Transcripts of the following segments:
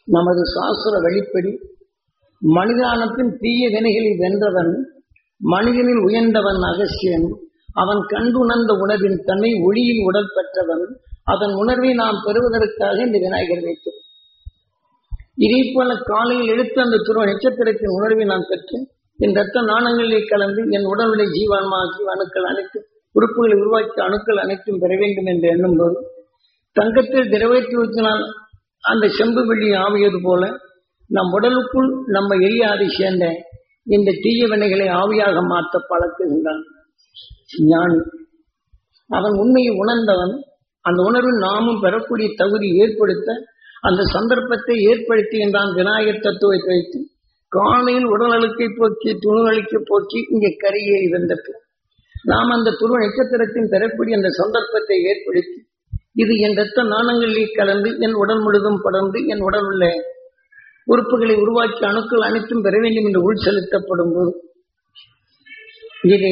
நமது சாஸ்திர வழிப்படி மனிதானத்தின் தீய வினைகளை வென்றவன் மனிதனில் உயர்ந்தவன் அகசியன் அவன் கண்டுணர்ந்த உணர்வின் தன்மை ஒளியில் உடல் பெற்றவன் அதன் உணர்வை நாம் பெறுவதற்காக இந்த விநாயகர் வைத்தோம் இதே போல காலையில் எடுத்து அந்த துருவ நட்சத்திரத்தின் உணர்வை நான் பெற்று என் ரத்த நாணங்களில் கலந்து என் உடலுடைய ஜீவான்மாக்கி அணுக்கள் அனைத்தும் உறுப்புகளை உருவாக்கி அணுக்கள் அனைத்தும் பெற வேண்டும் என்று எண்ணும்போது தங்கத்தில் திரவத்தை ஊற்றினால் அந்த செம்பு வெள்ளி ஆவியது போல நம் உடலுக்குள் நம்ம எரியாதை சேர்ந்த இந்த தீய வினைகளை ஆவியாக மாற்ற பழக்குகின்றான் ஞானி அவன் உண்மையை உணர்ந்தவன் அந்த உணர்வு நாமும் பெறக்கூடிய தகுதி ஏற்படுத்த அந்த சந்தர்ப்பத்தை ஏற்படுத்துகின்றான் விநாயகர் தத்துவத்தை வைத்து காலையில் உடல் அழுக்கை போக்கி துணுகளுக்கு போக்கி இங்கே கரியை இருந்தது நாம் அந்த துருவ நட்சத்திரத்தின் பெறக்கூடிய அந்த சந்தர்ப்பத்தை ஏற்படுத்தி இது என் ரத்த நாணங்களில் கலந்து என் உடல் முழுதும் படர்ந்து என் உடல் உள்ள உறுப்புகளை உருவாக்கி அணுக்கள் அனைத்தும் பெற வேண்டும் என்று உள் செலுத்தப்படும் போது இது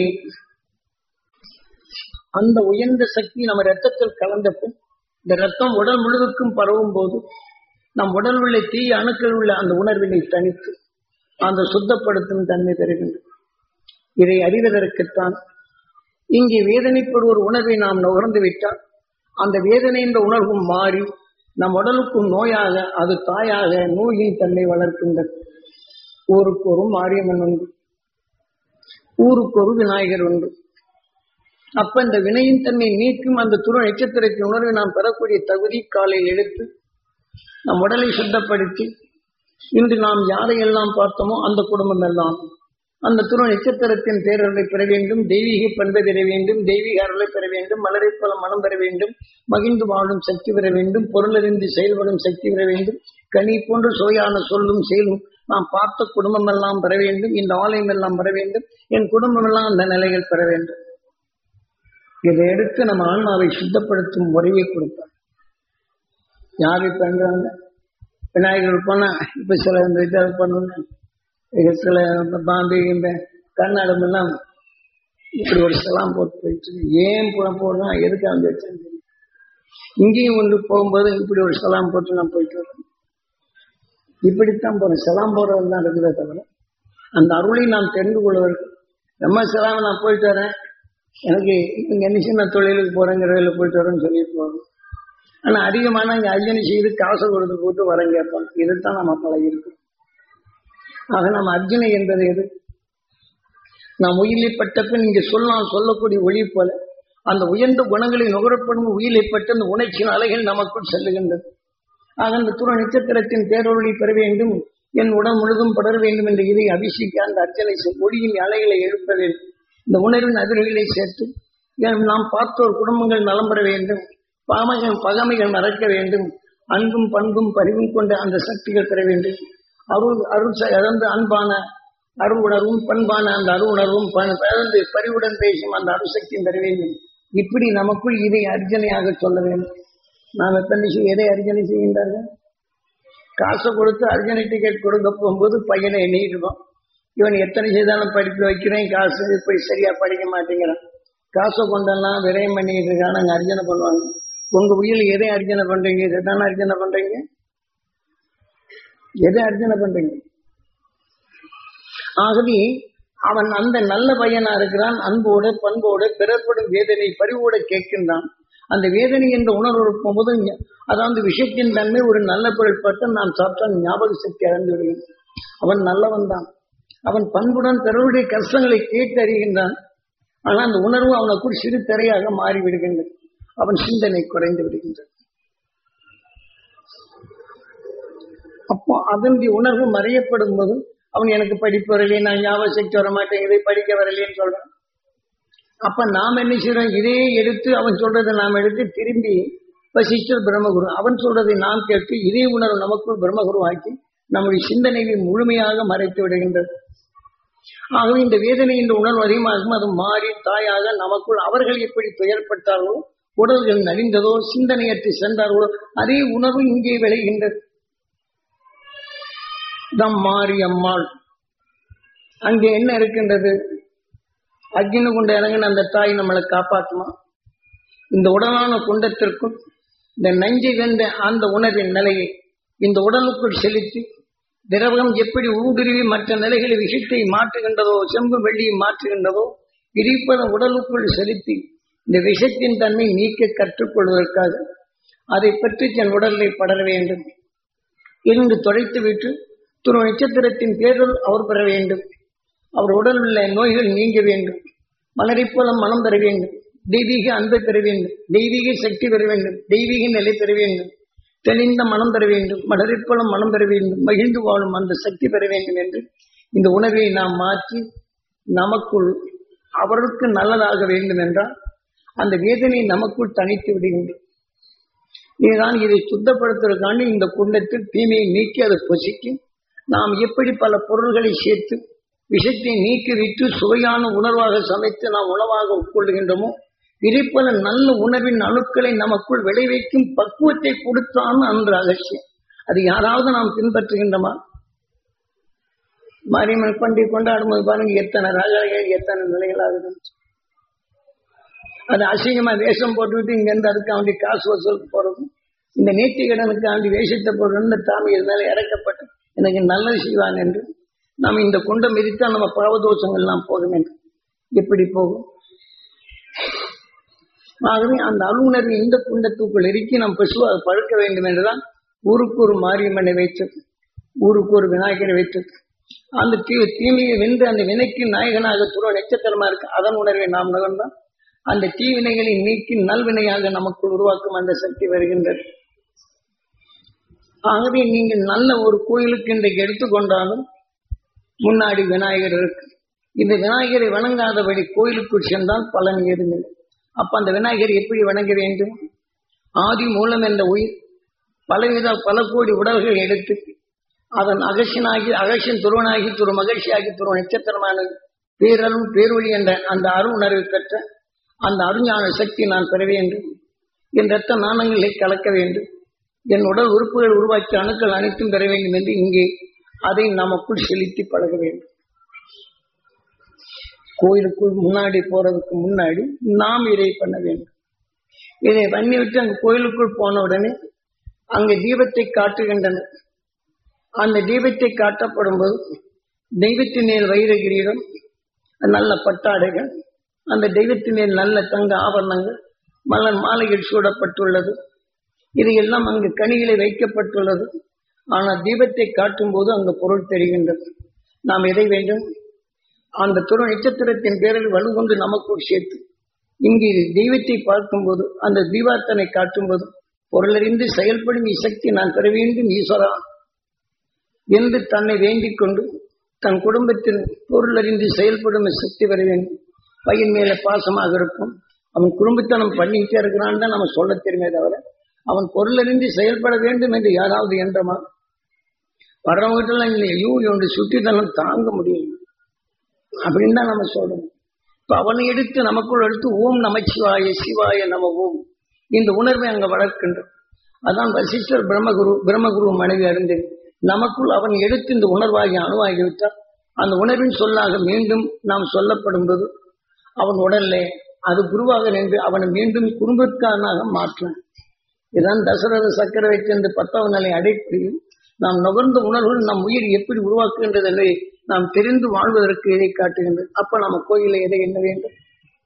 அந்த உயர்ந்த சக்தி நம்ம ரத்தத்தில் கலந்த பின் இந்த ரத்தம் உடல் முழுவதுக்கும் பரவும் போது நம் உடல் உள்ள தீய அணுக்கள் உள்ள அந்த உணர்வினை தனித்து அந்த சுத்தப்படுத்தும் தன்மை பெறுகின்றது இதை அறிவதற்குத்தான் இங்கே வேதனைப்படுவோர் உணர்வை நாம் நுகர்ந்து விட்டால் அந்த வேதனை என்ற உணர்வும் மாறி நம் உடலுக்கும் நோயாக அது தாயாக நோயின் தன்மை வளர்க்கின்றது ஊருக்கு ஒரு மாரியம்மன் உண்டு ஊருக்கு ஒரு விநாயகர் உண்டு அப்ப இந்த வினையின் தன்மை நீக்கும் அந்த துரு நட்சத்திரத்தின் உணர்வை நாம் பெறக்கூடிய தகுதி காலையில் எடுத்து நம் உடலை சுத்தப்படுத்தி இன்று நாம் யாரையெல்லாம் பார்த்தோமோ அந்த குடும்பம் எல்லாம் அந்த துரு நட்சத்திரத்தின் பேரர்களை பெற வேண்டும் தெய்வீக பண்பை பெற வேண்டும் தெய்வீக அருளை பெற வேண்டும் மலரை போல மனம் பெற வேண்டும் மகிழ்ந்து வாழும் சக்தி பெற வேண்டும் பொருளறிந்து செயல்படும் சக்தி பெற வேண்டும் கனி போன்று சுவையான சொல்லும் செயலும் நாம் பார்த்த குடும்பம் எல்லாம் பெற வேண்டும் இந்த ஆலயம் எல்லாம் பெற வேண்டும் என் குடும்பம் எல்லாம் அந்த நிலைகள் பெற வேண்டும் இதை எடுத்து நம்ம ஆன்மாவை சுத்தப்படுத்தும் முறையை கொடுப்பார் யார் இப்ப பண்றாங்க விநாயகர் போனா இப்ப சில இந்த இதை பண்ணணும் சில பாம்பே இந்த கர்நாடகம் எல்லாம் இப்படி ஒரு சலாம் போட்டு போயிட்டு ஏன் போடுறோம் எதுக்கு வந்து வச்சேன் இங்கேயும் ஒன்று போகும்போது இப்படி ஒரு சலாம் போட்டு நான் போயிட்டு வரேன் இப்படித்தான் போறேன் சலாம் போடுறது தான் இருக்குதே தவிர அந்த அருளை நாம் தெரிந்து கொள்வதற்கு நம்ம சலாம் நான் போயிட்டு வரேன் எனக்கு இங்க என்ன சின்ன தொழிலுக்கு போறேங்கிறதுல போயிட்டு வரேன்னு சொல்லிட்டு போகணும் ஆனா அதிகமான இங்க அர்ஜனை செய்து காசு கொடுத்து போட்டு வரம் கேட்பான் இதைத்தான் நம்ம பழகிருக்கோம் ஆக நம்ம அர்ஜுனை என்பது எது நாம் உயிரிப்பட்ட பின் இங்கே சொல்லாம் சொல்லக்கூடிய ஒளி போல அந்த உயர்ந்த குணங்களை நுகரப்படும் உயிரிப்பட்ட அந்த உணர்ச்சியின் அலைகள் நமக்குள் செல்லுகின்றது ஆக அந்த துற நட்சத்திரத்தின் பேரொழி பெற வேண்டும் என் உடல் முழுதும் படர வேண்டும் என்று இதை அபிஷேக அந்த அர்ச்சனை ஒளியின் அலைகளை எழுப்ப வேண்டும் இந்த உணர்வின் அதிர்வுகளை சேர்த்து நாம் பார்த்தோர் குடும்பங்கள் நலம் பெற வேண்டும் பாமைகள் பகமைகள் மறக்க வேண்டும் அன்பும் பண்பும் பரிவும் கொண்ட அந்த சக்திகள் பெற வேண்டும் அருள் அருள் இழந்து அன்பான அருள் உணர்வும் பண்பான அந்த அருள் உணர்வும் பிறந்து பரிவுடன் பேசும் அந்த அருசக்தியும் பெற வேண்டும் இப்படி நமக்குள் இதை அர்ஜனையாக சொல்ல வேண்டும் நாம் எத்தனை எதை அர்ஜனை செய்கின்றார்கள் காசை கொடுத்து அர்ஜனை டிக்கெட் கொடுக்க போகும்போது பையனை எண்ணிட்டுருக்கோம் இவன் எத்தனை செய்தாலும் படிப்பு வைக்கிறேன் காசு இப்படி சரியா படிக்க மாட்டேங்கிறான் காசை கொண்டெல்லாம் விரயம் பண்ணிட்டு இருக்கான் அங்கே அர்ஜனை பண்ணுவாங்க உங்க உயிர் எதை அர்ஜனை பண்றீங்க இதை தானே அர்ஜனை பண்றீங்க எதை அர்ஜனை பண்றீங்க ஆகவே அவன் அந்த நல்ல பையனா இருக்கிறான் அன்போடு பண்போடு பிறப்படும் வேதனை பரிவோடு கேட்கின்றான் அந்த வேதனை என்ற உணர்வு போகும்போது அதாவது விஷயத்தின் தன்மை ஒரு நல்ல பொருள் பட்டு நாம் சாப்பிட்டால் ஞாபக சக்தி இழந்து விடுகிறான் அவன் நல்லவன் தான் அவன் பண்புடன் பிறருடைய கஷ்டங்களை கேட்டு அறிகின்றான் ஆனால் அந்த உணர்வு அவனுக்குள் சிறு திரையாக மாறி விடுகின்றது அவன் சிந்தனை குறைந்து விடுகின்றது அப்போ அதனுடைய உணர்வு மறையப்படும் போது அவன் எனக்கு படிப்பு வரலையே நான் ஞாபக சக்தி வர மாட்டேன் இதை படிக்க வரலையேன்னு சொல்றான் அப்ப நாம் என்ன செய்யறோம் இதே எடுத்து அவன் சொல்றதை நாம் எடுத்து திரும்பி வசிஷ்டர் பிரம்மகுரு அவன் சொல்றதை நாம் கேட்டு இதே உணர்வு நமக்குள் பிரம்மகுரு ஆக்கி நம்முடைய சிந்தனையை முழுமையாக மறைத்து விடுகின்றது ஆகவே இந்த வேதனை என்ற உணர்வு அதிகமாகும் அது மாறி தாயாக நமக்குள் அவர்கள் எப்படி துயர்பட்டார்களோ உடல்கள் நலிந்ததோ சிந்தனையற்று சென்றார்களோ அதே உணர்வு இங்கே விளைகின்றது தம் மாறி அம்மாள் அங்கே என்ன இருக்கின்றது அக்னி கொண்ட இறங்கின அந்த தாய் நம்மளை காப்பாற்றுமா இந்த உடலான குண்டத்திற்கும் இந்த நஞ்சு கண்ட அந்த உணர்வின் நிலையை இந்த உடலுக்குள் செலுத்தி திரவம் எப்படி ஊடுருவி மற்ற நிலைகளில் விஷத்தை மாற்றுகின்றதோ செம்பு வெள்ளியை மாற்றுகின்றதோ இருப்பதை உடலுக்குள் செலுத்தி இந்த விஷத்தின் தன்மை நீக்க கற்றுக்கொள்வதற்காக அதை பற்றி தன் உடலை படர வேண்டும் இருந்து தொலைத்து விட்டு துரு நட்சத்திரத்தின் பேரில் அவர் பெற வேண்டும் அவர் உடல் உள்ள நோய்கள் நீங்க வேண்டும் மலரைப்போலம் மனம் பெற வேண்டும் தெய்வீக அன்பை பெற வேண்டும் தெய்வீக சக்தி பெற வேண்டும் தெய்வீக நிலை பெற வேண்டும் தெளிந்த மனம் பெற வேண்டும் மலரைப்போலம் மனம் பெற வேண்டும் மகிழ்ந்து வாழும் அந்த சக்தி பெற வேண்டும் என்று இந்த உணவை நாம் மாற்றி நமக்குள் அவருக்கு நல்லதாக வேண்டும் என்றால் அந்த வேதனை நமக்குள் தனித்து விடுகின்றது இதுதான் இதை சுத்தப்படுத்துவதற்காண்டி இந்த குண்டத்தில் தீமையை நீக்கி அதை பொசிக்கு நாம் எப்படி பல பொருள்களை சேர்த்து விஷத்தை நீக்கிவிட்டு சுவையான உணர்வாக சமைத்து நாம் உணவாக உட்கொள்கின்றோமோ இருப்பத நல்ல உணர்வின் அணுக்களை நமக்குள் விளைவிக்கும் பக்குவத்தை கொடுத்தான் அன்று அகசியம் அது யாராவது நாம் பின்பற்றுகின்றோமா மாரியம்மன் பண்டிகை கொண்டாடும்போது பாருங்க எத்தனை ராஜாக்கள் எத்தனை நிலைகளாகுது அது அசிங்கமா வேஷம் போட்டுவிட்டு இங்க இருந்து அதுக்காண்டி காசு வசூலுக்கு போறதும் இந்த நேர்த்தி கடனுக்காண்டி வேஷத்தை போடுறது தாமி மேல இறக்கப்பட்டு எனக்கு நல்லது செய்வான் என்று நாம் இந்த குண்டம் மிதித்தா நம்ம பாவதோஷங்கள் எல்லாம் போகும் என்று எப்படி போகும் ஆகவே அந்த அலுவலர் இந்த குண்டத்துக்குள் இறுக்கி நாம் பசுவாக பழுக்க வேண்டும் என்றுதான் ஊருக்கு ஒரு மாரியம்மனை வைத்தது ஊருக்கு ஒரு விநாயகரை வைத்தது அந்த தீ தீமையை வென்று அந்த வினைக்கு நாயகனாக துருவ நட்சத்திரமா இருக்கு அதன் உணர்வை நாம் நகர்ந்தான் அந்த தீவினைகளை நீக்கி நல்வினையாக நமக்குள் உருவாக்கும் அந்த சக்தி வருகின்றது ஆகவே நீங்கள் நல்ல ஒரு கோயிலுக்கு இன்றைக்கு எடுத்துக்கொண்டாலும் முன்னாடி விநாயகர் இருக்கு இந்த விநாயகரை வணங்காதபடி கோயிலுக்குள் சென்றால் பலன் ஏதுமில்லை அப்ப அந்த விநாயகர் எப்படி வணங்க வேண்டும் ஆதி மூலம் என்ற உயிர் பலவித பல கோடி உடல்கள் எடுத்து அதன் அகசியனாகி அகசியன் துருவனாகி துரு மகிழ்ச்சியாகி துருவ நட்சத்திரமான பேரருள் பேரொழி என்ற அந்த அருள் உணர்வை பெற்ற அந்த அருஞான சக்தி நான் பெற வேண்டும் என் ரத்த நாணங்களை கலக்க வேண்டும் என் உடல் உறுப்புகள் உருவாக்கிய அணுக்கள் அனைத்தும் பெற வேண்டும் என்று இங்கே அதை நமக்குள் செலுத்தி பழக வேண்டும் கோயிலுக்குள் முன்னாடி போறதுக்கு முன்னாடி நாம் இதை பண்ண வேண்டும் இதை பண்ணிவிட்டு அங்க கோயிலுக்குள் போன உடனே அங்க தீபத்தை காட்டுகின்றனர் அந்த தீபத்தை காட்டப்படும் போது தெய்வத்தின் மேல் வைர கிரீடம் நல்ல பட்டாடைகள் அந்த தெய்வத்தின் மேல் நல்ல தங்க ஆபரணங்கள் மலர் மாலைகள் சூடப்பட்டுள்ளது இது எல்லாம் அங்கு கனிகளை வைக்கப்பட்டுள்ளது ஆனால் தீபத்தை காட்டும் போது அங்கு பொருள் தெரிகின்றது நாம் எதை வேண்டும் அந்த துணை நட்சத்திரத்தின் பேரில் வலுகொண்டு நமக்குள் சேர்த்து இங்கு தெய்வத்தை பார்க்கும்போது அந்த தீபார்த்தனை காட்டும்போது பொருளறிந்து செயல்படும் இசக்தி நான் பெற வேண்டும் ஈஸ்வரா என்று தன்னை வேண்டிக் கொண்டு தன் குடும்பத்தில் பொருளறிந்து செயல்படும் சக்தி பெற வேண்டும் பையன் மேல பாசமாக இருக்கும் அவன் குடும்பத்தனம் பண்ணிக்கிட்டே இருக்கிறான் தான் நம்ம சொல்ல தெரியுமே தவிர அவன் பொருளறிந்து செயல்பட வேண்டும் என்று யாராவது என்றமா வர்றவங்கிட்ட இல்லை ஐயோ இவனுடைய சுட்டித்தனம் தாங்க முடியல அப்படின்னு தான் நம்ம சொல்லணும் இப்ப அவனை எடுத்து நமக்குள் எடுத்து ஓம் நமச்சிவாய சிவாய நம ஓம் இந்த உணர்வை அங்க வளர்க்கின்றோம் அதான் வசிஷ்டர் பிரம்மகுரு பிரம்மகுரு மனைவி அறிந்தது நமக்குள் அவன் எடுத்து இந்த உணர்வாகி அணுவாகிவிட்டால் அந்த உணர்வின் சொல்லாக மீண்டும் நாம் சொல்லப்படும் போது அவன் உடல்ல அது குருவாக நின்று அவனை மீண்டும் குடும்பக்காரனாக மாற்றான் இதுதான் தசரத சக்கரவர்த்தி என்று பத்தாவது நிலை அடைப்பிடியும் நாம் நுகர்ந்த உணர்வுகள் நம் உயிர் எப்படி உருவாக்குகின்றது என்பதை நாம் தெரிந்து வாழ்வதற்கு இதை காட்டுகின்றது அப்ப நம்ம கோயிலை எதை என்ன வேண்டும்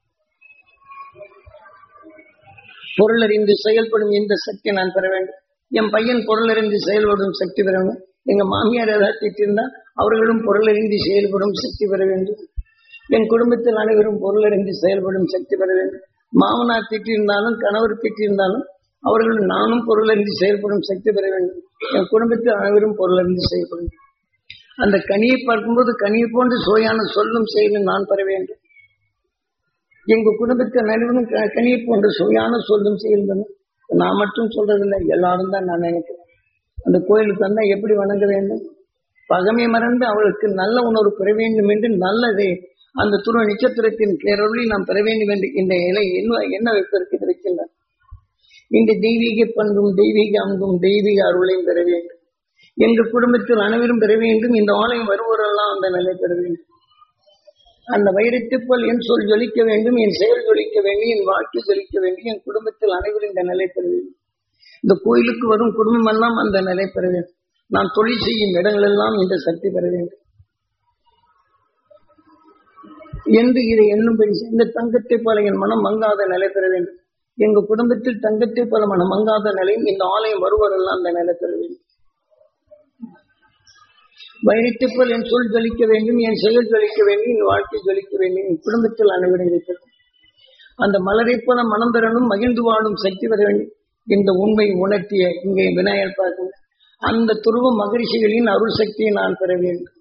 பொருளறிந்து செயல்படும் இந்த சக்தி நான் பெற வேண்டும் என் பையன் பொருளறிந்து செயல்படும் சக்தி பெற வேண்டும் எங்க மாமியார் ஏதாவது திட்டிருந்தா அவர்களும் பொருளறிந்து செயல்படும் சக்தி பெற வேண்டும் என் குடும்பத்தில் அனைவரும் பொருளறிந்து செயல்படும் சக்தி பெற வேண்டும் மாமனார் திட்டிருந்தாலும் கணவர் திட்டிருந்தாலும் அவர்கள் நானும் பொருளறிந்து செயல்படும் சக்தி பெற வேண்டும் என் குடும்பத்தில் அனைவரும் பொருளறிந்து செயல்படும் அந்த கனியை பார்க்கும்போது கனியை போன்று சுவையான சொல்லும் செயலும் நான் பெற வேண்டும் எங்க குடும்பத்தில் அனைவரும் கனியை போன்ற சுவையான சொல்லும் செயல்படும் நான் மட்டும் சொல்றதில்லை எல்லாரும் தான் நான் நினைக்கிறேன் அந்த கோயிலுக்கு வந்தா எப்படி வணங்க வேண்டும் பகமை மறந்து அவளுக்கு நல்ல உணர்வு பெற வேண்டும் என்று நல்லதை அந்த துருவ நட்சத்திரத்தின் பேரொழி நாம் பெற வேண்டும் என்று இந்த இலை என்ன என்ன வைப்பதற்கு இருக்கின்றன இந்த தெய்வீக பண்பும் தெய்வீக அன்பும் தெய்வீக அருளையும் பெற வேண்டும் எங்கள் குடும்பத்தில் அனைவரும் பெற வேண்டும் இந்த ஆலயம் வருவோரெல்லாம் அந்த நிலை பெற வேண்டும் அந்த வைரத்தைப் போல் என் சொல் ஜொலிக்க வேண்டும் என் செயல் ஜொலிக்க வேண்டும் என் வாழ்க்கை ஜொலிக்க வேண்டும் என் குடும்பத்தில் அனைவரும் இந்த நிலை பெற வேண்டும் இந்த கோயிலுக்கு வரும் குடும்பம் எல்லாம் அந்த நிலை பெற வேண்டும் நான் தொழில் செய்யும் இடங்களெல்லாம் இந்த சக்தி பெற வேண்டும் என்று இதை எண்ணும்படி இந்த தங்கத்தை போல என் மனம் மங்காத நிலை பெற வேண்டும் எங்க குடும்பத்தில் தங்கத்தை போல மனம் மங்காத நிலையும் இந்த ஆலயம் வருவதெல்லாம் அந்த நிலை பெற வேண்டும் வைரத்தை போல் என் சொல் ஜொலிக்க வேண்டும் என் செயல் ஜொலிக்க வேண்டும் என் வாழ்க்கை ஜொலிக்க வேண்டும் என் குடும்பத்தில் அனைவரும் இருக்கிறது அந்த மலரை போல மனம் பெறணும் மகிழ்ந்து வாழும் சக்தி பெற வேண்டும் இந்த உண்மை உணர்த்திய இங்கே விநாயகர் பார்க்க அந்த துருவ மகரிஷிகளின் அருள் சக்தியை நான் பெற வேண்டும்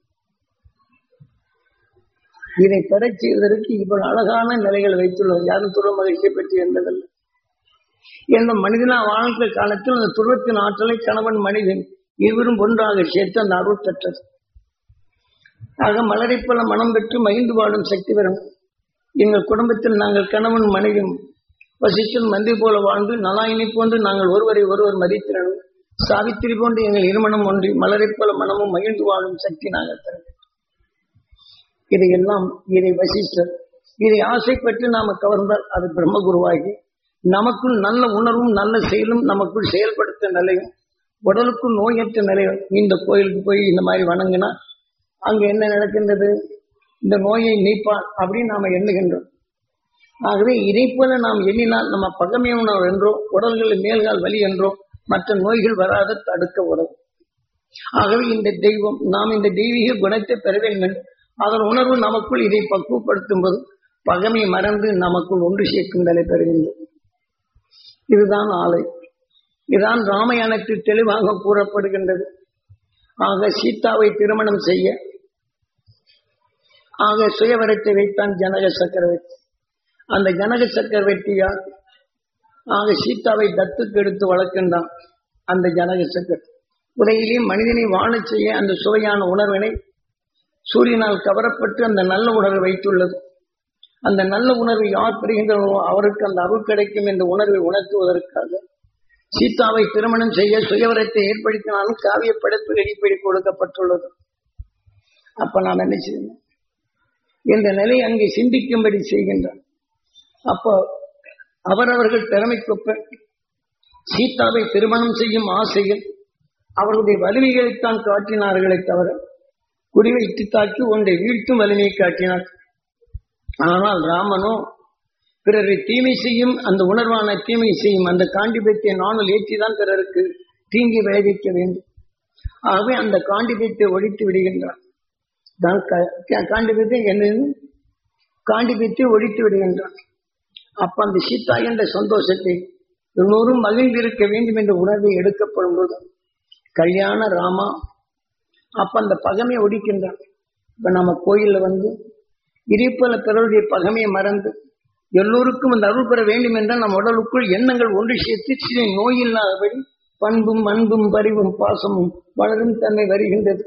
இதை பெறச் செய்வதற்கு இவ்வளவு அழகான நிலைகள் வைத்துள்ளோம் யாரும் துருவ மகிழ்ச்சியை பற்றி என்பதல்ல என்ற மனிதனா வாழ்ந்த காலத்தில் அந்த துருவத்தின் ஆற்றலை கணவன் மனிதன் இருவரும் ஒன்றாக சேர்த்து அந்த அருள் பெற்றது ஆக மலரை போல மனம் பெற்று மகிழ்ந்து வாழும் சக்தி பெறும் எங்கள் குடும்பத்தில் நாங்கள் கணவன் மனைவியும் வசிச்சல் மந்தி போல வாழ்ந்து நலாயினி போன்று நாங்கள் ஒருவரை ஒருவர் மதித்திறனும் சாவித்திரி போன்று எங்கள் இருமணம் ஒன்றி மலரை போல மனமும் மகிழ்ந்து வாழும் சக்தி நாங்கள் தர வேண்டும் இதையெல்லாம் இதை வசிஷ்டர் இதை ஆசைப்பட்டு நாம கவர்ந்தால் அது பிரம்மகுருவாகி நமக்குள் நல்ல உணர்வும் நல்ல செயலும் நமக்குள் செயல்படுத்த நிலையும் உடலுக்கும் நோயற்ற நிலையும் இந்த கோயிலுக்கு போய் இந்த மாதிரி வணங்கினா அங்க என்ன நடக்கின்றது இந்த நோயை நீப்பான் அப்படின்னு நாம எண்ணுகின்றோம் ஆகவே இதை போல நாம் எண்ணினால் நம்ம பகமை உணவு என்றோ உடல்களில் மேல்கால் வலி என்றோ மற்ற நோய்கள் வராத தடுக்க உதவும் ஆகவே இந்த தெய்வம் நாம் இந்த தெய்வீக குணத்தை பெற வேண்டும் என்று அதன் உணர்வு நமக்குள் இதை பக்குவப்படுத்தும் போது பகமை மறந்து நமக்குள் ஒன்று சேர்க்கும் நிலை பெறுகின்றது இதுதான் ஆலை இதுதான் ராமாயணத்தில் தெளிவாக கூறப்படுகின்றது ஆக சீதாவை திருமணம் செய்ய ஆக சுயவரத்தை வைத்தான் ஜனக சக்கரவர்த்தி அந்த ஜனக சக்கரவர்த்தியால் ஆக சீதாவை தத்துக்கு எடுத்து வளர்க்கின்றான் அந்த ஜனக சக்கர் உலகிலே மனிதனை வாழச் செய்ய அந்த சுவையான உணர்வினை சூரியனால் கவரப்பட்டு அந்த நல்ல உணர்வை வைத்துள்ளது அந்த நல்ல உணர்வை யார் பெறுகின்றனோ அவருக்கு அந்த அருள் கிடைக்கும் என்ற உணர்வை உணர்த்துவதற்காக சீதாவை திருமணம் செய்ய சுயவரத்தை ஏற்படுத்தினாலும் காவிய படைப்பு அடிப்படை கொடுக்கப்பட்டுள்ளது அப்ப நாம் என்ன செய்யணும் என்ற நிலை அங்கே சிந்திக்கும்படி செய்கின்றார் அப்போ அவரவர்கள் திறமைக்கொப்ப சீதாவை திருமணம் செய்யும் ஆசையில் அவர்களுடைய வலிமைகளைத்தான் காட்டினார்களே தவிர குடிவைத்து தாக்கி ஒன்றை வீழ்த்தும் வலிமையை காட்டினார் ஆனால் ராமனோ பிறரை தீமை செய்யும் அந்த உணர்வான தீமை செய்யும் அந்த காண்டிபத்தை நானும் ஏற்றிதான் பிறருக்கு தீங்கி விளைவிக்க வேண்டும் ஆகவே அந்த காண்டிபத்தை ஒழித்து விடுகின்றார் தான் காண்டிபத்தை என்ன காண்டிபத்தை ஒழித்து விடுகின்றான் அப்ப அந்த சீதா என்ற சந்தோஷத்தை எல்லோரும் மகிழ்ந்திருக்க வேண்டும் என்ற உணர்வை எடுக்கப்படும் போது கல்யாண ராமா அப்ப அந்த பகமையை ஒடிக்கின்றான் இப்ப நம்ம கோயில்ல வந்து இதேபோல பிறருடைய பகமையை மறந்து எல்லோருக்கும் அந்த அருள் பெற வேண்டும் என்றால் நம் உடலுக்குள் எண்ணங்கள் ஒன்று சேர்த்து சிறிய நோயில்லாதபடி பண்பும் அன்பும் பரிவும் பாசமும் வளரும் தன்மை வருகின்றது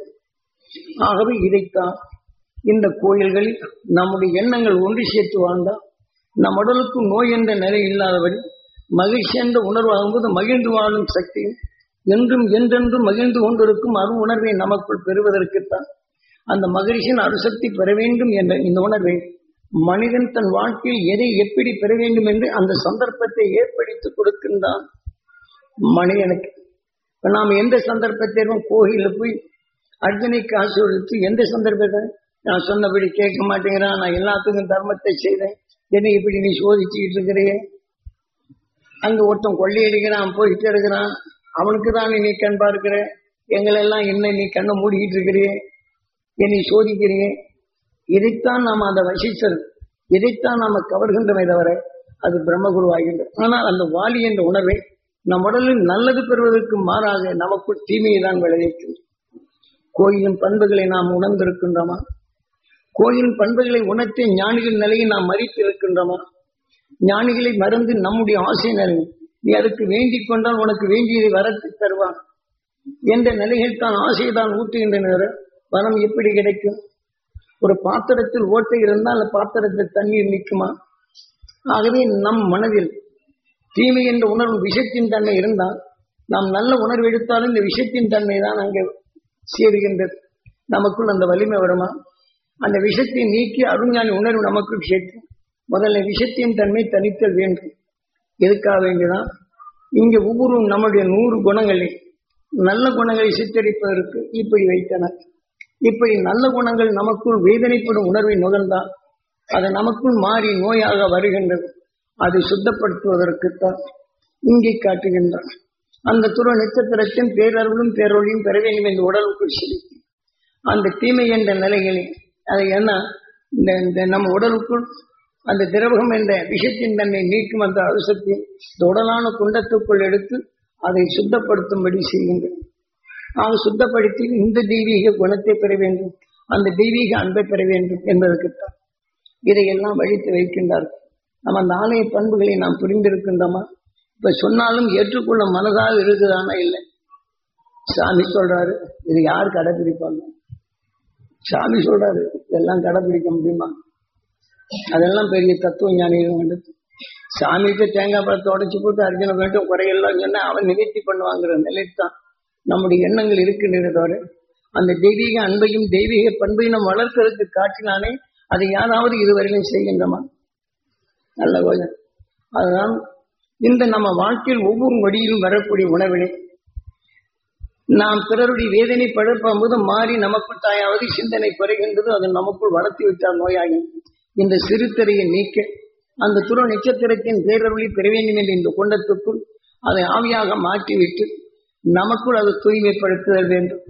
ஆகவே இதைத்தான் இந்த கோயில்களில் நம்முடைய எண்ணங்கள் ஒன்று சேர்த்து வாழ்ந்தால் நம் உடலுக்கு நோய் என்ற நிலை இல்லாதபடி மகிழ்ச்சி என்ற உணர்வாகும்போது மகிழ்ந்து வாழும் சக்தியும் என்றும் என்றென்றும் மகிழ்ந்து கொண்டிருக்கும் அரு உணர்வை நமக்குள் பெறுவதற்குத்தான் அந்த மகிழ்ச்சியின் அருசக்தி பெற வேண்டும் என்ற இந்த உணர்வை மனிதன் தன் வாழ்க்கையில் எதை எப்படி பெற வேண்டும் என்று அந்த சந்தர்ப்பத்தை ஏற்படுத்தி கொடுக்கின்றான் மனிதனுக்கு இப்ப நாம் எந்த சந்தர்ப்பத்திலும் கோயிலில் போய் அர்ஜுனை காசு கொடுத்து எந்த சந்தர்ப்பத்தை நான் சொன்னபடி கேட்க மாட்டேங்கிறான் நான் எல்லாத்துக்கும் தர்மத்தை செய்தேன் என்னை இப்படி நீ சோதிச்சுக்கிட்டு இருக்கிறியே அங்க ஒருத்தன் கொள்ளையடிக்கிறான் போயிட்டு இருக்கிறான் அவனுக்கு தான் நீ கண் பார்க்கிற எங்களெல்லாம் என்ன நீ கண்ணை மூடிக்கிட்டு இருக்கிறியே என்னை சோதிக்கிறியே இதைத்தான் நாம் அந்த வசிச்சல் இதைத்தான் நாம கவர்கின்றமை தவிர அது பிரம்மகுரு ஆகின்றது ஆனால் அந்த வாலி என்ற உணர்வை நம் உடலில் நல்லது பெறுவதற்கு மாறாக நமக்குள் தீமையை தான் விளைவிக்கின்றோம் கோயிலின் பண்புகளை நாம் உணர்ந்திருக்கின்றோமா கோயிலின் பண்புகளை உணர்த்தி ஞானிகள் நிலையை நாம் மறித்து இருக்கின்றோமா ஞானிகளை மறந்து நம்முடைய ஆசை நிலை நீ அதுக்கு வேண்டிக் கொண்டால் உனக்கு வேண்டியதை வரத்து தருவான் என்ற நிலையில் தான் ஆசையை தான் ஊட்டுகின்றனர் வரம் எப்படி கிடைக்கும் ஒரு பாத்திரத்தில் ஓட்டை இருந்தால் அந்த பாத்திரத்தில் தண்ணீர் நிற்குமா ஆகவே நம் மனதில் தீமை என்ற உணர்வு விஷத்தின் தன்மை இருந்தால் நாம் நல்ல உணர்வு எடுத்தாலும் இந்த விஷத்தின் தன்மை தான் அங்கே சேருகின்றது நமக்குள் அந்த வலிமை வருமா அந்த விஷத்தை நீக்கி அருஞானி உணர்வு நமக்குள் சேர்க்கும் முதல்ல விஷத்தின் தன்மை தனித்தல் வேண்டும் எதுக்காக வேண்டிதான் இங்கே ஒவ்வொரு நம்முடைய நூறு குணங்களை நல்ல குணங்களை சித்தரிப்பதற்கு இப்படி வைத்தனர் இப்படி நல்ல குணங்கள் நமக்குள் வேதனைப்படும் உணர்வை நுகர்ந்தால் அது நமக்குள் மாறி நோயாக வருகின்றது அதை சுத்தப்படுத்துவதற்குத்தான் இங்கே காட்டுகின்றான் அந்த துருவ நட்சத்திரத்தின் பேரருளும் பேரொழியும் பெற வேண்டும் என்று உடலுக்குள் செலுத்தி அந்த தீமை என்ற நிலைகளில் அது என்ன இந்த இந்த நம்ம உடலுக்குள் அந்த திரவகம் என்ற விஷத்தின் தன்னை நீக்கும் அந்த அரிசத்தை இந்த உடலான குண்டத்துக்குள் எடுத்து அதை சுத்தப்படுத்தும்படி செய்யுங்கள் ஆக சுத்தப்படுத்தி இந்த தெய்வீக குணத்தை பெற வேண்டும் அந்த தெய்வீக அன்பை பெற வேண்டும் என்பதற்குத்தான் இதையெல்லாம் வழித்து வைக்கின்றார்கள் நம்ம அந்த ஆலய பண்புகளை நாம் புரிந்திருக்கின்றோமா இப்ப சொன்னாலும் ஏற்றுக்கொள்ள மனதாக இருக்குதானா இல்லை சாமி சொல்றாரு இது யார் கடைபிடிப்பாங்க சாமி சொல்றாரு இதெல்லாம் கடைபிடிக்க முடியுமா அதெல்லாம் பெரிய தத்துவ ஞானிகள் கண்டது சாமிக்கு தேங்காய் பழத்தை உடைச்சு போட்டு அர்ஜுன வேண்டும் குறையெல்லாம் சொன்னா அவன் நிகழ்ச்சி பண்ணுவாங்கிற நிலைத்தான் நம்முடைய எண்ணங்கள் இருக்கின்றன தவிர அந்த தெய்வீக அன்பையும் தெய்வீக பண்பையும் நம்ம வளர்க்கறதுக்கு காட்டினானே அதை யாராவது இதுவரையிலும் செய்கின்றமா நல்ல கொஞ்சம் அதுதான் இந்த நம்ம வாழ்க்கையில் ஒவ்வொரு வழியிலும் வரக்கூடிய உணவினை நாம் பிறருடைய வேதனை படும்போது மாறி நமக்குள் தாயாவது சிந்தனை குறைகின்றது அது நமக்குள் வளர்த்து விட்டால் நோயாகி இந்த சிறுத்திரையை நீக்க அந்த துரு நட்சத்திரத்தின் பேரருளி பெற வேண்டும் என்ற இந்த குண்டத்துக்குள் அதை ஆவியாக மாற்றிவிட்டு நமக்குள் அது தூய்மைப்படுத்துதல் வேண்டும்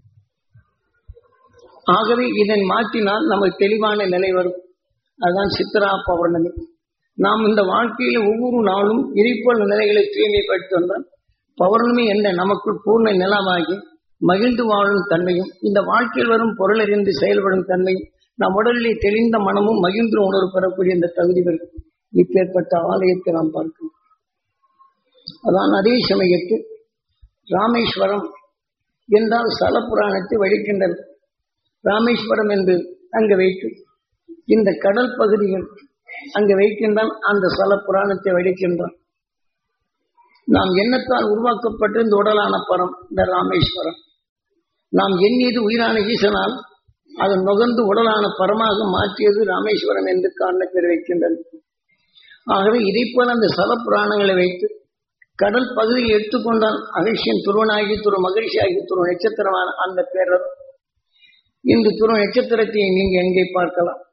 ஆகவே இதை மாற்றினால் நமக்கு தெளிவான நிலை வரும் அதுதான் சித்ரா பௌர்ணமி நாம் இந்த வாழ்க்கையில ஒவ்வொரு நாளும் இறைப்போல் நிலைகளை தூய்மைப்படுத்தி வந்தால் பௌர்ணமி என்ற நமக்குள் பூர்ண நிலமாகி மகிழ்ந்து வாழும் தன்மையும் இந்த வாழ்க்கையில் வரும் பொருளறிந்து செயல்படும் தன்மையும் நம் உடலிலே தெளிந்த மனமும் மகிழ்ந்து உணர்வு பெறக்கூடிய இந்த தகுதி வரும் இப்பேற்பட்ட ஆலயத்தை நாம் பார்க்கிறோம் அதான் அதே சமயத்தில் ராமேஸ்வரம் என்றால் சல புராணத்தை வழிக்கின்றது ராமேஸ்வரம் என்று அங்கு வைத்து இந்த கடல் பகுதிகள் அங்கு வைக்கின்றான் அந்த சல புராணத்தை வடிக்கின்றான் நாம் எண்ணத்தால் உருவாக்கப்பட்ட இந்த உடலான பரம் இந்த ராமேஸ்வரம் நாம் எண்ணியது உயிரான ஈசனால் அது நுகர்ந்து உடலான பரமாக மாற்றியது ராமேஸ்வரம் என்று காரண பேர் வைக்கின்றது ஆகவே இதை போல அந்த சல புராணங்களை வைத்து கடல் பகுதியை எடுத்துக்கொண்டால் அகழ்ச்சியின் துருவனாகி துரு மகிழ்ச்சியாகி துரு நட்சத்திரமான அந்த பேரர் இன்று துரு நட்சத்திரத்தை நீங்க எங்கே பார்க்கலாம்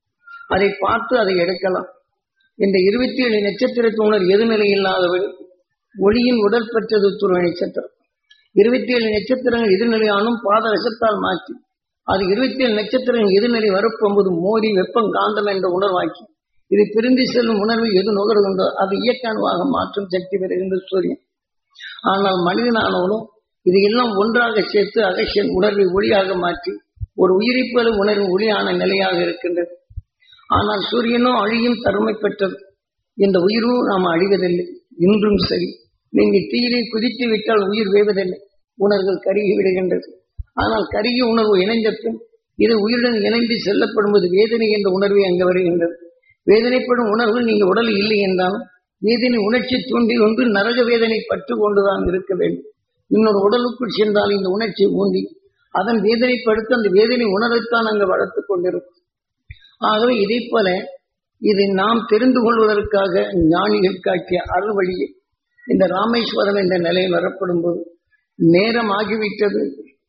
அதை பார்த்து அதை எடுக்கலாம் இந்த இருபத்தி ஏழு நட்சத்திரத்தினர் எதுநிலை இல்லாதவள் ஒளியின் உடல் பெற்றது துருவ நட்சத்திரம் இருபத்தி ஏழு நட்சத்திரங்கள் எதிர்நிலையானும் பாத ரசத்தால் மாற்றி அது இருபத்தி ஏழு நட்சத்திரங்கள் எதிர்நிலை வரப்போகும்போது மோதி வெப்பம் காந்தம் என்ற உணர்வாக்கி இது பிரிந்து செல்லும் உணர்வு எது நுகர்கின்றோ அது இயக்கானுவாக மாற்றும் சக்தி பெறுகின்ற சூரியன் ஆனால் மனிதனானவனும் இது எல்லாம் ஒன்றாக சேர்த்து அகசியன் உணர்வை ஒளியாக மாற்றி ஒரு உயிரிப்பது உணர்வு ஒளியான நிலையாக இருக்கின்றது ஆனால் சூரியனோ அழியும் தருமை பெற்றது இந்த உயிரும் நாம் அழிவதில்லை இன்றும் சரி நீங்கள் தீயிலே குதித்து விட்டால் உயிர் வேவதில்லை உணர்வுகள் கருகி விடுகின்றது ஆனால் கருகிய உணர்வு இணைந்தபின் இது உயிருடன் இணைந்து செல்லப்படும்போது வேதனை என்ற உணர்வே அங்கு வருகின்றது வேதனைப்படும் உணர்வு நீங்க உடலில் இல்லை என்றாலும் வேதனை உணர்ச்சி தூண்டி ஒன்று நரக வேதனை பற்று கொண்டுதான் இருக்க வேண்டும் இன்னொரு உடலுக்குள் சென்றால் இந்த உணர்ச்சி ஊந்தி அதன் வேதனைப்படுத்த அந்த வேதனை உணரத்தான் அங்கு வளர்த்துக் கொண்டிருக்கும் ஆகவே இதை போல இதை நாம் தெரிந்து கொள்வதற்காக ஞானிகள் காட்டிய அருள் வழியை இந்த ராமேஸ்வரம் என்ற நிலையில் வரப்படும் போது நேரம் ஆகிவிட்டது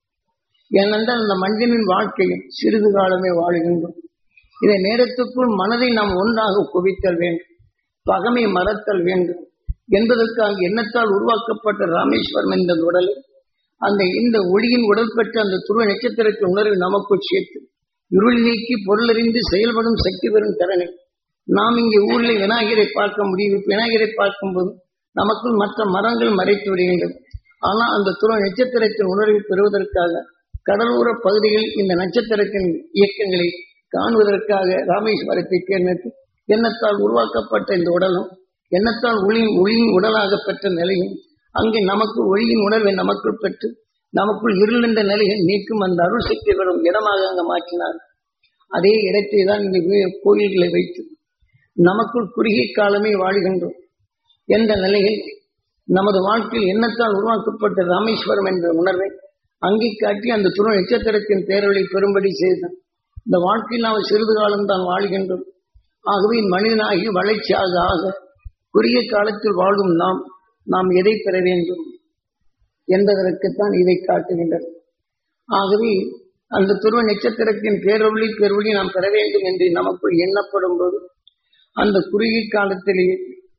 ஏனென்றால் அந்த மனிதனின் வாழ்க்கையில் சிறிது காலமே வாழுகின்றோம் இதை நேரத்துக்குள் மனதை நாம் ஒன்றாக குவித்தல் வேண்டும் பகமை மறத்தல் வேண்டும் என்பதற்காக எண்ணத்தால் உருவாக்கப்பட்ட ராமேஸ்வரம் என்ற உடலை அந்த இந்த ஒளியின் உடல் பெற்ற அந்த துருவ நட்சத்திரத்தின் உணர்வு நமக்குள் சேர்த்து இருள் நீக்கி பொருளறிந்து செயல்படும் சக்தி பெறும் திறனை நாம் இங்கே ஊரில் விநாயகரை பார்க்க முடியும் விநாயகரை பார்க்கும்போது நமக்குள் மற்ற மரங்கள் மறைத்து விடுகின்றது ஆனால் அந்த துருவ நட்சத்திரத்தின் உணர்வை பெறுவதற்காக கடலோர பகுதிகளில் இந்த நட்சத்திரத்தின் இயக்கங்களை காணுவதற்காக ராமேஸ்வரத்தை தேர்ந்தெடுத்து எண்ணத்தால் உருவாக்கப்பட்ட இந்த உடலும் எண்ணத்தால் ஒளியின் ஒளியின் உடலாக பெற்ற நிலையும் அங்கே நமக்கு ஒளியின் உணர்வை நமக்குள் பெற்று நமக்குள் இருள் என்ற நிலையை நீக்கும் அந்த அருள் சக்தி வரும் இடமாக அங்கு மாற்றினார் அதே இடத்தை தான் இந்த கோயில்களை வைத்து நமக்குள் குறுகிய காலமே வாழ்கின்றோம் என்ற நிலையில் நமது வாழ்க்கையில் எண்ணத்தால் உருவாக்கப்பட்ட ராமேஸ்வரம் என்ற உணர்வை அங்கே காட்டி அந்த துணை நட்சத்திரத்தின் பேரொழி பெறும்படி செய்தான் இந்த வாழ்க்கையில் நாம் சிறிது காலம் தான் வாழ்கின்றோம் ஆகவே மனிதனாகி வளர்ச்சியாக ஆக குறுகிய காலத்தில் வாழும் நாம் நாம் எதை பெற வேண்டும் என்பதற்குத்தான் இதை காட்டுகின்றது ஆகவே அந்த துருவ நட்சத்திரத்தின் பேரொழி பெருவழி நாம் பெற வேண்டும் என்று நமக்குள் எண்ணப்படும் போது அந்த குறுகிய காலத்திலேயே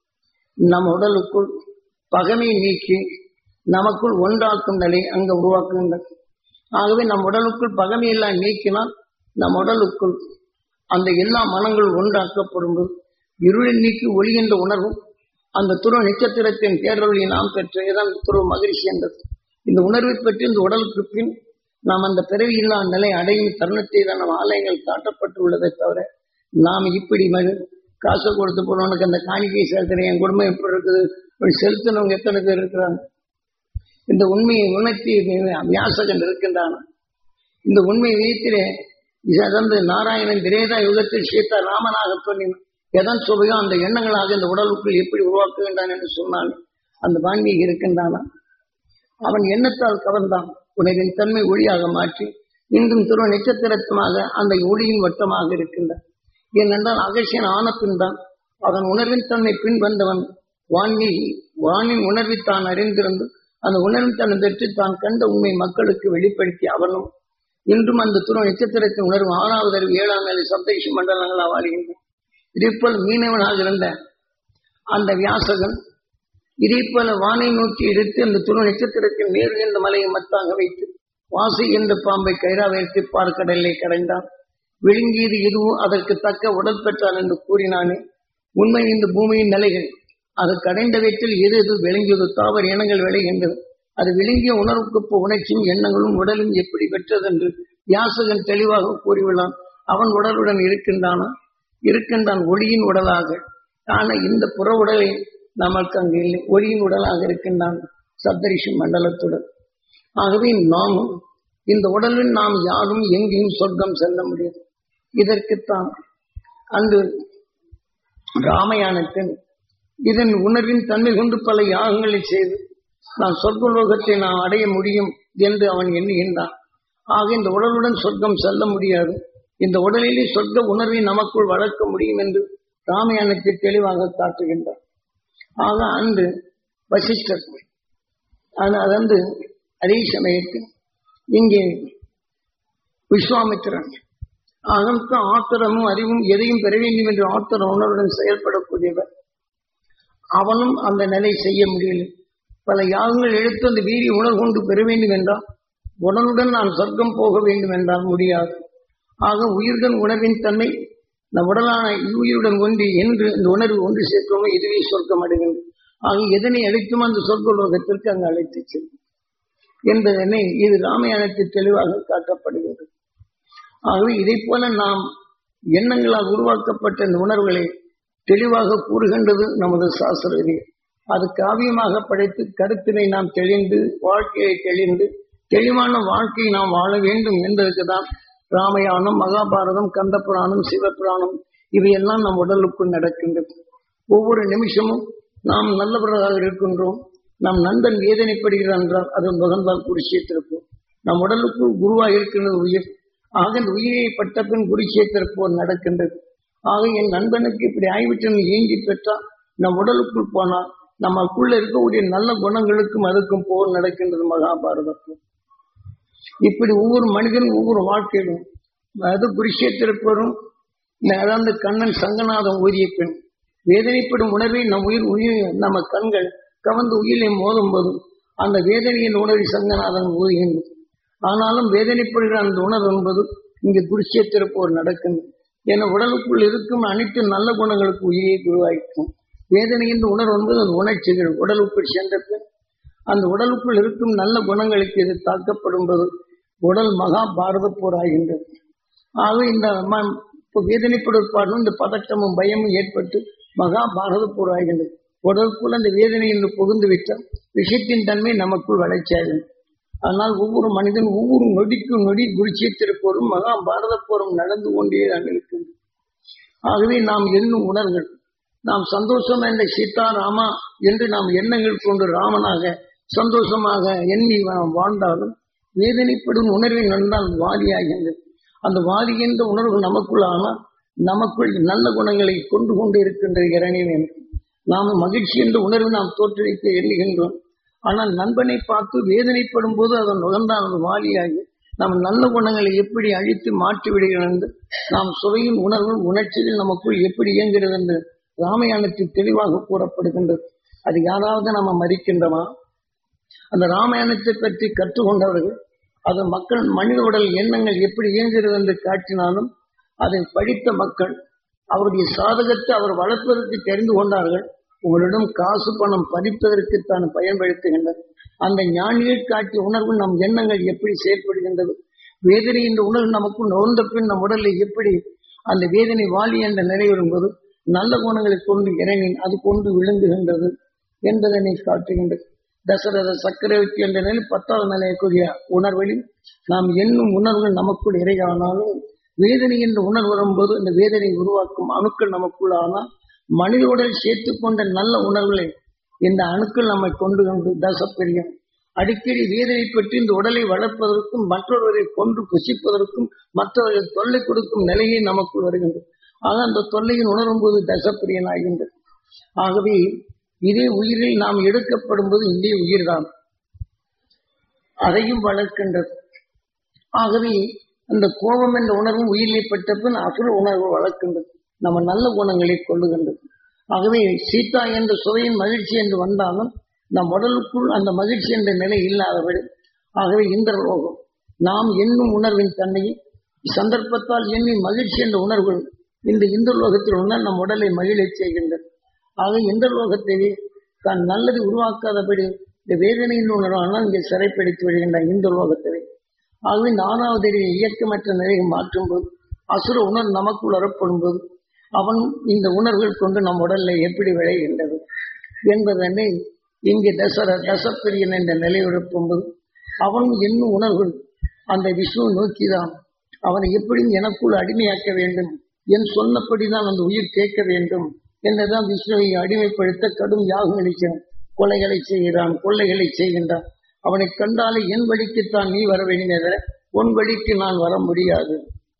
நம் உடலுக்குள் பகமை நீக்கி நமக்குள் ஒன்றாக்கும் நிலை அங்க உருவாக்குகின்றது ஆகவே நம் உடலுக்குள் பகமையெல்லாம் நீக்கினால் நம் உடலுக்குள் அந்த எல்லா மனங்கள் ஒன்றாக்கப்படும் போது இருளை நீக்கி ஒளி என்ற உணர்வும் அந்த துருவ நட்சத்திரத்தின் பேரொழியை நாம் பெற்ற இதான் துருவ மகிழ்ச்சி என்றது இந்த உணர்வை பற்றி இந்த உடலுக்கு பின் நாம் அந்த பிறவி இல்லா நிலை அடையும் தருணத்தை தான் நம் ஆலயங்கள் காட்டப்பட்டுள்ளதை தவிர நாம் இப்படி மறு காசை கொடுத்து போனவனுக்கு அந்த காணிக்கை செலுத்துறேன் என் குடும்பம் எப்படி இருக்குது இப்படி செலுத்தினவங்க எத்தனை பேர் இருக்கிறாங்க இந்த உண்மையை உணர்த்தி வியாசகன் இருக்கின்றான் இந்த உண்மை வீட்டிலே இழந்து நாராயணன் திரேதா யுகத்தில் சீதா ராமனாக சொன்னினான் எதன் சுவையோ அந்த எண்ணங்களாக இந்த உடலுக்குள் எப்படி உருவாக்குகின்றான் என்று சொன்னான் அந்த வான்மீகி இருக்கின்றானா அவன் எண்ணத்தால் கவர்ந்தான் உணவின் தன்மை ஒளியாக மாற்றி இன்றும் துருவ நட்சத்திரத்தமாக அந்த ஒளியின் வட்டமாக இருக்கின்றான் ஏனென்றால் அகசியன் ஆன பின் தான் அவன் உணர்வின் தன்மை பின் வந்தவன் வான்மீகி வானின் உணர்வை தான் அறிந்திருந்து அந்த உணர்வின் தன்னை பெற்று தான் கண்ட உண்மை மக்களுக்கு வெளிப்படுத்தி அவனும் இன்றும் அந்த துருவ நட்சத்திரத்தின் உணர்வு ஆறாவது அறிவு ஏழாம் நிலை சப்தரிஷி மண்டலங்களாக வாழ்கின்றன இதேபோல் மீனவனாக இருந்த அந்த வியாசகன் இதே போல வானை நோக்கி எடுத்து அந்த துணை நட்சத்திரத்தின் நேரு என்ற மலையை மத்தாக வைத்து வாசி என்ற பாம்பை கைரா வைத்து பார்க்கடலை கடைந்தான் விழுங்கியது எதுவோ அதற்கு தக்க உடல் பெற்றான் என்று கூறினானே உண்மை இந்த பூமியின் நிலைகள் அது கடைந்த வீட்டில் எது எது விளங்கியது தாவர இனங்கள் விளைகின்றது அது விளங்கிய உணர்வுக்கு உணர்ச்சியும் எண்ணங்களும் உடலும் எப்படி பெற்றது என்று வியாசகன் தெளிவாக கூறியுள்ளான் அவன் உடலுடன் இருக்கின்றானா இருக்கின்றான் ஒளியின் உடலாக ஆனா இந்த புற உடலை நமக்கு அங்கு இல்லை ஒளியின் உடலாக இருக்கின்றான் சப்தரிஷி மண்டலத்துடன் ஆகவே நாமும் இந்த உடலில் நாம் யாரும் எங்கேயும் சொர்க்கம் செல்ல முடியாது இதற்குத்தான் அன்று ராமயானத்தின் இதன் உணர்வின் தன்மை கொண்டு பல யாகங்களை செய்து நான் சொர்க்கலோகத்தை நாம் அடைய முடியும் என்று அவன் எண்ணுகின்றான் ஆக இந்த உடலுடன் சொர்க்கம் செல்ல முடியாது இந்த உடலிலே சொர்க்க உணர்வை நமக்குள் வளர்க்க முடியும் என்று ராமாயணத்தை தெளிவாக காட்டுகின்றார் ஆக அன்று வசிஷ்டர் அது வந்து அதே சமயத்தில் இங்கே விஸ்வாமித்திரன் அகம்க்கு ஆத்திரமும் அறிவும் எதையும் பெற வேண்டும் என்று ஆத்திர உணர்வுடன் செயல்படக்கூடியவர் அவனும் அந்த நிலை செய்ய முடியல பல யாகங்கள் எடுத்து அந்த வீரிய உணர்வு கொண்டு பெற வேண்டும் என்றால் உடனுடன் நான் சொர்க்கம் போக வேண்டும் என்றால் முடியாது ஆக உயிர்கள் உணர்வின் தன்மை நம் உடலான உயிருடன் ஒன்றி என்று இந்த உணர்வு ஒன்று சேர்க்கிறோமோ இதுவே சொர்க்கம் அடைகின்றது ஆக எதனை அழைத்தும் அந்த சொர்க்க லோகத்திற்கு அங்கு அழைத்து செல்லும் என்பதனை இது ராமாயணத்தில் தெளிவாக காட்டப்படுகிறது ஆகவே இதை போல நாம் எண்ணங்களால் உருவாக்கப்பட்ட இந்த உணர்வுகளை தெளிவாக கூறுகின்றது நமது சாஸ்திர விதி அது காவியமாக படைத்து கருத்தினை நாம் தெளிந்து வாழ்க்கையை தெளிந்து தெளிவான வாழ்க்கையை நாம் வாழ வேண்டும் என்பதற்கு தான் ராமாயணம் மகாபாரதம் கந்த புராணம் சிவபுராணம் இவையெல்லாம் நம் உடலுக்குள் நடக்கின்றது ஒவ்வொரு நிமிஷமும் நாம் நல்லவர்களாக இருக்கின்றோம் நம் நண்பன் வேதனைப்படுகிறான் என்றால் அது முகந்தால் குருஷேத்திருப்போம் நம் உடலுக்குள் குருவாக இருக்கின்றது உயிர் ஆக இந்த உயிரை பட்ட பின் குருஷேத்திரப்போர் நடக்கின்றது ஆக என் நண்பனுக்கு இப்படி ஆய்விட்டு ஏங்கி பெற்றால் நம் உடலுக்குள் போனால் நமக்குள்ள இருக்கக்கூடிய நல்ல குணங்களுக்கும் அதுக்கும் போர் நடக்கின்றது மகாபாரதத்தில் இப்படி ஒவ்வொரு மனிதன் ஒவ்வொரு வாழ்க்கையிலும் அது குருஷேத்திரப்போரும் அதாவது கண்ணன் சங்கநாதம் ஊதிய பெண் வேதனைப்படும் உணர்வை நம் உயிர் உயிர் நம்ம கண்கள் கவர்ந்து உயிரை மோதும் போது அந்த வேதனையின் உணர்வை சங்கநாதன் ஊதுகின்றது ஆனாலும் வேதனைப்படுகிற அந்த உணர்வு என்பது இங்கு குருஷேத்திர போர் நடக்கின்றது என உடலுக்குள் இருக்கும் அனைத்து நல்ல குணங்களுக்கு உயிரை குருவாய்க்கும் வேதனையின் உணர்வு என்பது அந்த உணர்ச்சிகள் உடலுக்குள் சென்ற பின் அந்த உடலுக்குள் இருக்கும் நல்ல குணங்களுக்கு இது தாக்கப்படும் போது உடல் மகா பாரத போர் ஆகின்றது ஆக இந்த வேதனைப்படுவதற்காக இந்த பதட்டமும் பயமும் ஏற்பட்டு மகா பாரத போர் ஆகின்றது உடலுக்குள் அந்த வேதனை என்று புகுந்து விட்டால் விஷயத்தின் தன்மை நமக்குள் வளர்ச்சியாகும் ஆனால் ஒவ்வொரு மனிதன் ஒவ்வொரு நொடிக்கும் நொடி குருட்சேத்திரப்போரும் மகா பாரத போரும் நடந்து கொண்டே தான் இருக்கின்றது ஆகவே நாம் எண்ணும் உணர்வுகள் நாம் சந்தோஷம் என்ற சீதா ராமா என்று நாம் எண்ணங்கள் கொண்டு ராமனாக சந்தோஷமாக எண்ணி நாம் வாழ்ந்தாலும் வேதனைப்படும் உணர்வை நன்றால் வாதியாகின்றது அந்த வாதி என்ற உணர்வு நமக்குள் ஆனால் நமக்குள் நல்ல குணங்களை கொண்டு கொண்டு இருக்கின்ற இறைவன் என்று நாம் மகிழ்ச்சி என்ற உணர்வு நாம் தோற்றுவிக்க எண்ணுகின்றோம் ஆனால் நண்பனை பார்த்து வேதனைப்படும் போது அதன் நுகர்ந்தான் அது வாலியாகி நாம் நல்ல குணங்களை எப்படி அழித்து மாற்றி விடுகிறது என்று நாம் சுவையின் உணர்வும் உணர்ச்சிகள் நமக்குள் எப்படி இயங்குகிறது என்று ராமாயணத்தில் தெளிவாக கூறப்படுகின்றது அது யாராவது நம்ம மதிக்கின்றோமா அந்த ராமாயணத்தை பற்றி கற்றுக்கொண்டவர்கள் அது மக்கள் மனித உடல் எண்ணங்கள் எப்படி இயங்குகிறது என்று காட்டினாலும் அதை படித்த மக்கள் அவருடைய சாதகத்தை அவர் வளர்ப்பதற்கு தெரிந்து கொண்டார்கள் உங்களிடம் காசு பணம் பறிப்பதற்கு தான் பயன்படுத்துகின்றது அந்த ஞானிகள் காட்டிய உணர்வு நம் எண்ணங்கள் எப்படி செயல்படுகின்றது வேதனை என்ற உணர்வு நமக்கு நோந்த பின் நம் உடலில் எப்படி அந்த வேதனை வாலி என்ற நிலை வரும்போது நல்ல குணங்களை கொண்டு இறங்கி அது கொண்டு விழுங்குகின்றது என்பதனை காட்டுகின்றது தசரத சக்கரவர்த்தி என்ற நிலை பத்தாவது நிலையக்கூடிய உணர்வுகளில் நாம் எண்ணும் உணர்வுகள் நமக்குள் இறையானாலும் வேதனை என்ற உணர்வு வரும்போது அந்த வேதனை உருவாக்கும் அணுக்கள் நமக்குள் ஆனால் மனித உடல் சேர்த்து கொண்ட நல்ல உணர்வுகளை இந்த அணுக்கள் நம்மை கொண்டு வந்து தசப்பிரியம் அடிக்கடி வேதனை பற்றி இந்த உடலை வளர்ப்பதற்கும் மற்றொருவரை கொண்டு புசிப்பதற்கும் மற்றவர்கள் தொல்லை கொடுக்கும் நிலையை நமக்குள் வருகின்றது ஆக அந்த தொல்லையின் உணரும் போது தசப்பிரியன் ஆகின்றது ஆகவே இதே உயிரில் நாம் எடுக்கப்படும் போது இதே உயிர்தான் அதையும் வளர்க்கின்றது ஆகவே அந்த கோபம் என்ற உணர்வும் உயிரிலே பட்ட பின் அசுர உணர்வு வளர்க்கின்றது நம்ம நல்ல குணங்களை கொள்ளுகின்றது ஆகவே சீதா என்ற சுவையின் மகிழ்ச்சி என்று வந்தாலும் நம் உடலுக்குள் அந்த மகிழ்ச்சி என்ற நிலை இல்லாதபடி ஆகவே இந்திரலோகம் நாம் எண்ணும் உணர்வின் தன்மையை சந்தர்ப்பத்தால் எண்ணி மகிழ்ச்சி என்ற உணர்வு இந்த இந்திரலோகத்தில் உள்ள நம் உடலை மகிழச் செய்கின்றது ஆக இந்திரலோகத்தை தான் நல்லது உருவாக்காதபடி இந்த வேதனையின் உணர்வானால் இங்கே சிறைப்படுத்தி விடுகின்ற இந்த லோகத்தை ஆகவே நானாவது இயக்கமற்ற நிலையை மாற்றும் போது அசுர உணர்வு நமக்குள் வரப்படும் போது அவன் இந்த உணர்வுகள் கொண்டு நம் உடல்ல எப்படி விளைகின்றது என்பதனை இங்கே தசர தசப்பிரியன் என்ற நிலை போது அவன் என்னும் உணர்வுகள் அந்த விஷ்ணு நோக்கிதான் அவனை எப்படியும் எனக்குள் அடிமையாக்க வேண்டும் என் சொன்னபடிதான் அந்த உயிர் கேட்க வேண்டும் என்றுதான் விஷ்ணுவை அடிமைப்படுத்த கடும் யாகம் அளிக்கிறான் கொலைகளை செய்கிறான் கொள்ளைகளை செய்கின்றான் அவனை கண்டாலே என் வழிக்குத்தான் நீ வர வேண்டியத உன் வழிக்கு நான் வர முடியாது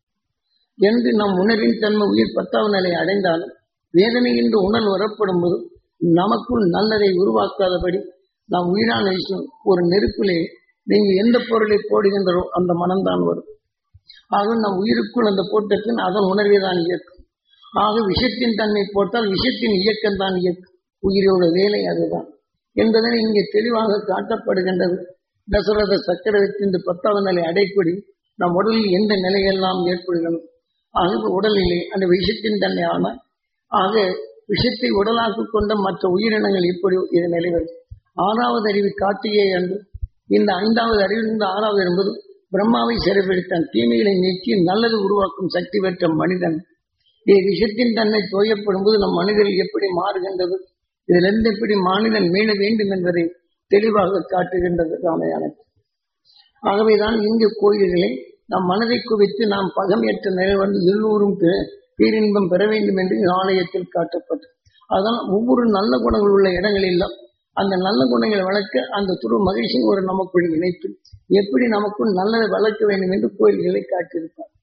என்று நம் உணர்வின் தன்மை உயிர் பத்தாவது நிலை அடைந்தாலும் வேதனை என்று உணர்வு வரப்படும் போது நமக்குள் நல்லதை உருவாக்காதபடி நாம் உயிரான விஷயம் ஒரு நெருப்பிலே நீங்க எந்த பொருளை போடுகின்றோ அந்த மனம்தான் வரும் ஆக நம் உயிருக்குள் அந்த போட்டத்தின் அதன் உணர்வை தான் இயக்கும் ஆக விஷத்தின் தன்மை போட்டால் விஷத்தின் இயக்கம் தான் இயக்கும் உயிரோட வேலை அதுதான் என்பதனை இங்கே தெளிவாக காட்டப்படுகின்றது தசரத சக்கரவர்த்தி இந்த பத்தாவது நிலை அடைப்படி நம் உடலில் எந்த நிலையெல்லாம் ஏற்படுகிறது ஆக உடலிலே அந்த விஷத்தின் தன்மை ஆன ஆக விஷத்தை உடலாக்கு கொண்ட மற்ற உயிரினங்கள் எப்படி இது நிலைவரும் ஆறாவது அறிவு காட்டியே என்று இந்த ஐந்தாவது அறிவிலிருந்து ஆறாவது என்பது பிரம்மாவை சிறைப்பிடித்தான் தீமைகளை நீக்கி நல்லது உருவாக்கும் சக்தி பெற்ற மனிதன் இது விஷத்தின் தன்னை தோயப்படும் போது நம் மனிதர்கள் எப்படி மாறுகின்றது இதிலிருந்து எப்படி மாநிலம் மீள வேண்டும் என்பதை தெளிவாக காட்டுகின்றது ராமாயணம் ஆகவேதான் இங்கு கோயில்களை நம் மனதை குவித்து நாம் பகமையற்ற நிலை வந்து எல்லோரும் பேரின்பம் பெற வேண்டும் என்று ஆலயத்தில் காட்டப்பட்டது அதனால் ஒவ்வொரு நல்ல குணங்கள் உள்ள இடங்களெல்லாம் அந்த நல்ல குணங்களை வளர்க்க அந்த துரு மகிழ்ச்சியின் ஒரு நமக்குள் இணைத்து எப்படி நமக்குள் நல்லதை வளர்க்க வேண்டும் என்று கோயில்களை காட்டியிருப்பார்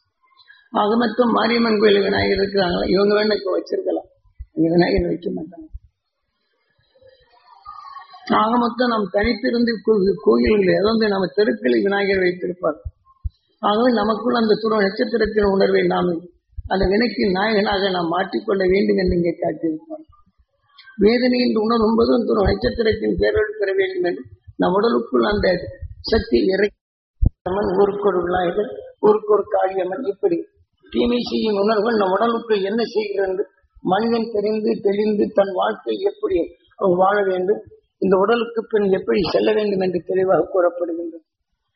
ஆக மொத்தம் மாரியம்மன் கோயில் விநாயகர் இருக்கிறாங்களா இவங்க வேணா இப்ப வச்சிருக்கலாம் இங்க விநாயகர் வைக்க மாட்டாங்க ஆக மொத்தம் நாம் தனித்திருந்து கோயில்கள் அதாவது நம்ம தெருக்களில் விநாயகர் வைத்திருப்பார் ஆகவே நமக்குள் அந்த துணை நட்சத்திரத்தின் உணர்வை நாம் அந்த வினைக்கு நாயகனாக நாம் மாற்றிக்கொள்ள வேண்டும் என்று இங்கே காட்டியிருப்பார் வேதனை என்று உணரும்போது அந்த நட்சத்திரத்தின் பேரல் பெற வேண்டும் என்று நம் உடலுக்குள் அந்த சக்தி இறைமன் ஊருக்கொரு விநாயகர் ஊருக்கொரு காளியம்மன் இப்படி தீமை செய்யும் உணர்வுகள் நம் உடலுக்குள் என்ன செய்கிறது மனிதன் தெரிந்து தெளிந்து தன் வாழ்க்கை எப்படி அவன் வாழ வேண்டும் இந்த உடலுக்கு பின் எப்படி செல்ல வேண்டும் என்று தெளிவாக கூறப்படுகின்றது